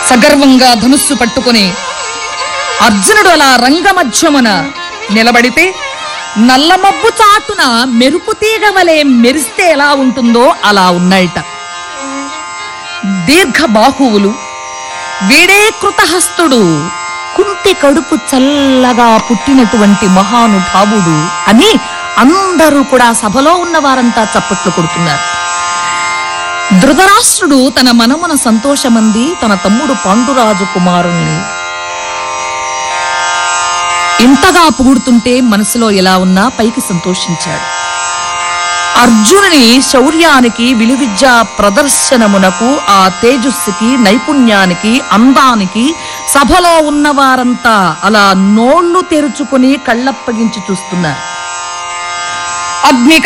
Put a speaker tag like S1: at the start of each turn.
S1: సగర్వంగా ధనుస్సు పట్టుకుని అర్జునుడు అలా రంగమధ్యమున నిలబడితే నల్లమబ్బు చాటున మెరుపు తీగ వలె మెరిస్తే ఎలా ఉంటుందో అలా ఉన్నాయిట దీర్ఘ బాహువులు వీడే కృతహస్తుడు కుంటి కడుపు చల్లగా పుట్టినటువంటి మహానుభావుడు అని అందరూ కూడా సభలో ఉన్న వారంతా చప్పట్లు కొడుతున్నారు ధృతరాష్ట్రుడు తన మనమున సంతోషమంది తన తమ్ముడు పాండురాజు కుమారుణ్ణి ఇంతగా పొగుడుతుంటే మనసులో ఎలా ఉన్నా పైకి సంతోషించాడు అర్జునుని శౌర్యానికి విలువిద్యా ప్రదర్శనమునకు ఆ తేజస్సుకి నైపుణ్యానికి అందానికి సభలో ఉన్నవారంతా అలా నోళ్లు తెరుచుకుని కళ్ళప్పగించి చూస్తున్నారు అగ్ని